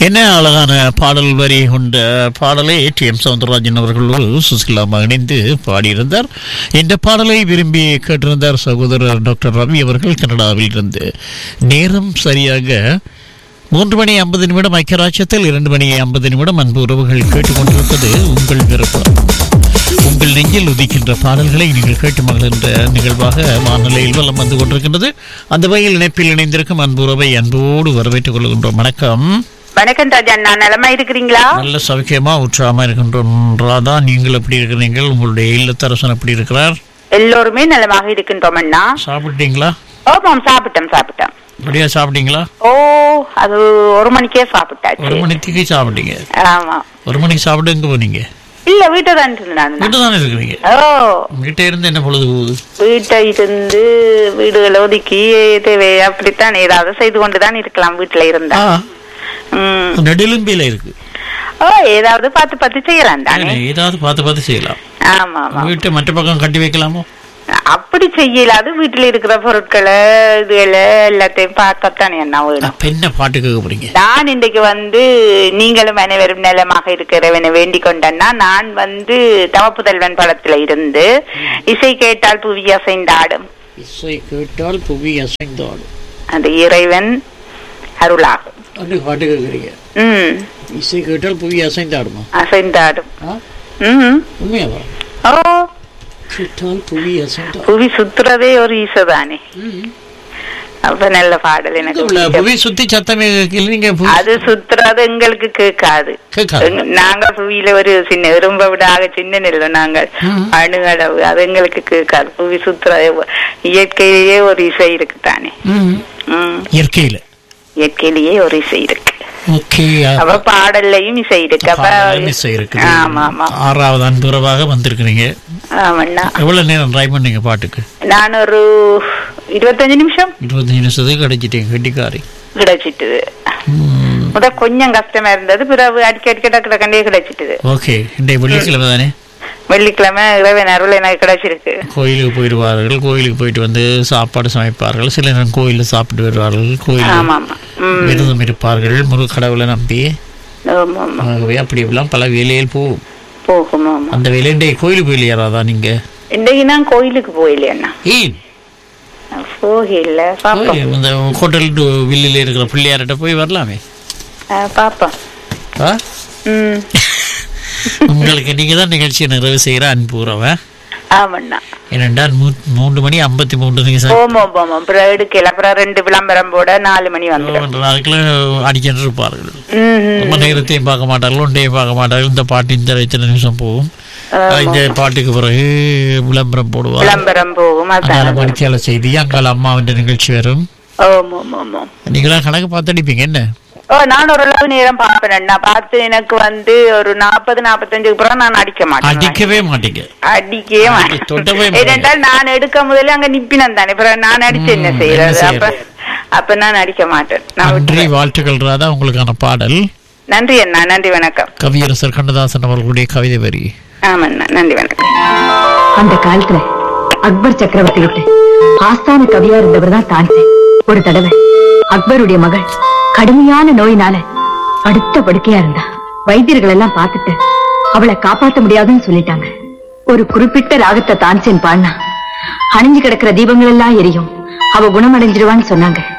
என்ன அழகான பாடல் வரி கொண்ட பாடலை டி எம் சவுந்தரராஜன் அவர்களோடு சுசிலாமா இணைந்து பாடியிருந்தார் இந்த பாடலை விரும்பி கேட்டிருந்தார் சகோதரர் டாக்டர் ரவி அவர்கள் கனடாவில் இருந்து நேரம் சரியாக மூன்று மணி ஐம்பது நிமிடம் ஐக்கியராட்சத்தில் இரண்டு மணி ஐம்பது நிமிடம் அன்பு உறவுகள் கேட்டுக்கொண்டிருப்பது உங்கள் விருப்பம் உங்கள் நெஞ்சில் உதிக்கின்ற பாடல்களை நீங்கள் கேட்டு மகிழ்கின்ற நிகழ்வாக வானொலியில் வலம் வந்து கொண்டிருக்கின்றது அந்த வகையில் இணைப்பில் இணைந்திருக்கும் அன்பு உறவை அன்போடு வரவேற்றுக் கொள்கின்றோம் வணக்கம் வணக்கம் ராஜா நான் நலமா இருக்கிறீங்களா நல்ல சௌக்கியமா உற்சாகமா இருக்கின்றோம் ராதா நீங்கள் எப்படி இருக்கிறீர்கள் உங்களுடைய இல்லத்தரசன் எப்படி இருக்கிறார் எல்லோருமே நலமாக இருக்கின்றோம் அண்ணா சாப்பிட்டீங்களா ஓமாம் சாப்பிட்டோம் சாப்பிட்டோம் அப்படியா சாப்பிட்டீங்களா ஓ அது ஒரு மணிக்கே ஒரு சாப்பிட்டாச்சு மணிக்கு சாப்பிட்டீங்க ஆமா ஒரு மணிக்கு சாப்பிட்டு எங்க போனீங்க இல்ல வீட்டை தான் இருந்தேன் வீட்டு தானே இருக்கிறீங்க ஓ வீட்டை இருந்து என்ன பொழுது போகுது வீட்டை இருந்து வீடுகளை ஒதுக்கி தேவை அப்படித்தான் ஏதாவது செய்து கொண்டுதான் இருக்கலாம் வீட்டுல இருந்தா ஆ ம். நெடுலும்பியில இருக்கு ஓ ஏதாவது பார்த்து பார்த்து செய்யலாம் தானே ஏதாவது பார்த்து பார்த்து செய்யலாம் ஆமா ஆமா வீட்டை மற்ற பக்கம் கட்டி வைக்கலாமோ அப்படி செய்யலாது வீட்டுல இருக்கிற பொருட்களை இதுகளை எல்லாத்தையும் பார்க்கத்தானே என்ன வேணும் அப்ப என்ன பாட்டு கேட்க போறீங்க நான் இன்றைக்கு வந்து நீங்களும் அனைவரும் நலமாக இருக்கிறவனை வேண்டிக் கொண்டேன்னா நான் வந்து தவப்புதல்வன் படத்துல இருந்து இசை கேட்டால் புவி அசைந்தாடும் இசை கேட்டால் புவி அசைந்தாடும் அந்த இறைவன் அருளாகும் அந்த பாட்டு கேட்குறீங்க ம் இசை கேட்டால் புவி அசைந்தாடுமா அசைந்தாடும் ஆ? ம் உண்மையாவா ஓ கேட்டால் புவி அசைந்தாடும் புவி சுத்துறதே ஒரு ஈசதானே அப்ப நல்ல பாடல் எனக்கு உள்ள பிடிக்கும். புவி சுத்தி சத்தமே கேட்கல நீங்க புவி அது சுத்துறது எங்களுக்கு கேட்காது கேட்காது. எங்க- நாங்க புவியில ஒரு சின்ன எறும்ப விடாக சின்ன நெல்ல நாங்கள் ம். அணுகளவு அது எங்களுக்கு கேட்காது புவி சுத்துறது இயற்கையிலேயே ஒரு இசை இருக்கு தானே ம். ம். இயற்கையில இயற்கையிலேயே ஒரு இசை இருக்கு ஓகே அப்ப பாடல்லையும் இசை இருக்கு அப்ப இசை இருக்கு ஆமா ஆமா ஆறாவது அன்புறவாக வந்திருக்கிறீங்க ஆமாண்ணா எவ்வளவு நேரம் ட்ரை பண்ணீங்க பாட்டுக்கு நான் ஒரு இருபத்தஞ்சு நிமிஷம் இருபத்தஞ்சு நிமிஷத்துக்கு கிடைச்சிட்டீங்க கெட்டிக்காரி கிடைச்சிட்டுது ம். முத கொஞ்சம் கஷ்டமா இருந்தது பிறகு அடிக்க அடிக்க டக்கு கண்டே கிடைச்சிட்டுது ஓகே இன்றைய வெள்ளிக்கிழமை தானே வெள்ளிக்கிழமை இறைவன் அருள் எனக்கு கிடைச்சிருக்கு கோயிலுக்கு போயிடுவார்கள் கோயிலுக்கு போயிட்டு வந்து சாப்பாடு சமைப்பார்கள் சில நேரம் கோயிலில் சாப்பிட்டு வருவார்கள் கோயில் ஆமா ஆமா ம் விரதம் இருப்பார்கள் முரு கடவுளை நம்பி ஆமா ஆமா ஆகவே அப்படி எல்லாம் பல வேலையில் போகும் போகும் ஆமா அந்த வேலையிலே கோயிலுக்கு போய் யாராதா நீங்க இன்றைக்கு நான் கோயிலுக்கு போயில்லையண்ணா ஏன் போகல பாப்போம் கோயில் இந்த ஹோட்டல் வில்லில் இருக்கிற பிள்ளையார்கிட்ட போய் வரலாமே ஆ, பாப்போம் ஆ? ம் உங்களுக்கு நீங்க தான் நிகழ்ச்சியை நிறைவு செய்கிற அன்புறவன் ஆமாண்ணா ஏனென்றால் மூ- மூன்று மணி ஐம்பத்தி மூன்று நிமிஷம் ஓமோ போமோ அப்புறம் எடுக்கல அப்புறம் ரெண்டு விளம்பரம் போட நாலு மணி வந்துடும் நாட்கள் அடிக்கிட்டு இருப்பார்கள் ம் ம். ரொம்ப நேரத்தையும் பார்க்க மாட்டார்கள் ஒன்றையும் பார்க்க மாட்டார்கள் இந்த பாட்டு இந்த இத்தனை நிமிஷம் போகும் இந்த பாட்டுக்கு பிறகு விளம்பரம் போடுவார் விளம்பரம் போகும் அங்கால அதான் மணிக்கால செய்தி அங்கால அம்மாவின் நிகழ்ச்சி வரும் ஓமோ ஓமோ நீங்களா கணக்கு பார்த்து அடிப்பீங்க என்ன ஓ நான் ஓரளவு நேரம் பார்ப்பேன் நான் பார்த்து எனக்கு வந்து ஒரு நாற்பது நாற்பத்தஞ்சுக்கு அப்புறம் நான் அடிக்க மாட்டேன் அடிக்கவே மாட்டீங்க அடிக்கவே அடி- தொடவே மாட்டேன் மாட்டேன். ஏனென்றால் நான் எடுக்க முதல்ல அங்க நிப்பினம் தானே அப்புறம் நான் அடிச்சு என்ன ம், செய்யறது என்ன அப்ப அப்ப நான் அடிக்க மாட்டேன் நான் நன்றி விட்டுருவேன். வாழ்த்துக்கள் ராதா உங்களுக்கான பாடல் நன்றி அண்ணா நன்றி வணக்கம் கவியரசர் கண்ணதாசன் அவர்களுடைய கவிதை வரி ஆமாண்ணா நன்றி வணக்கம் அந்த காலத்துல அக்பர் சக்கரவர்த்தி விட்டு ஆஸ்தான கவியா இருந்தவர் தான் தான்சேன் ஒரு தடவை அக்பருடைய மகள் கடுமையான நோயினால அடுத்த படுக்கையா இருந்தா வைத்தியர்கள் எல்லாம் பார்த்துட்டு அவளை காப்பாத்த முடியாதுன்னு சொல்லிட்டாங்க ஒரு குறிப்பிட்ட ராகத்தை தான்சேன் பாடினா அணிஞ்சு கிடக்கிற தீபங்கள் எல்லாம் எரியும் அவ குணமடைஞ்சிருவான்னு சொன்னாங்க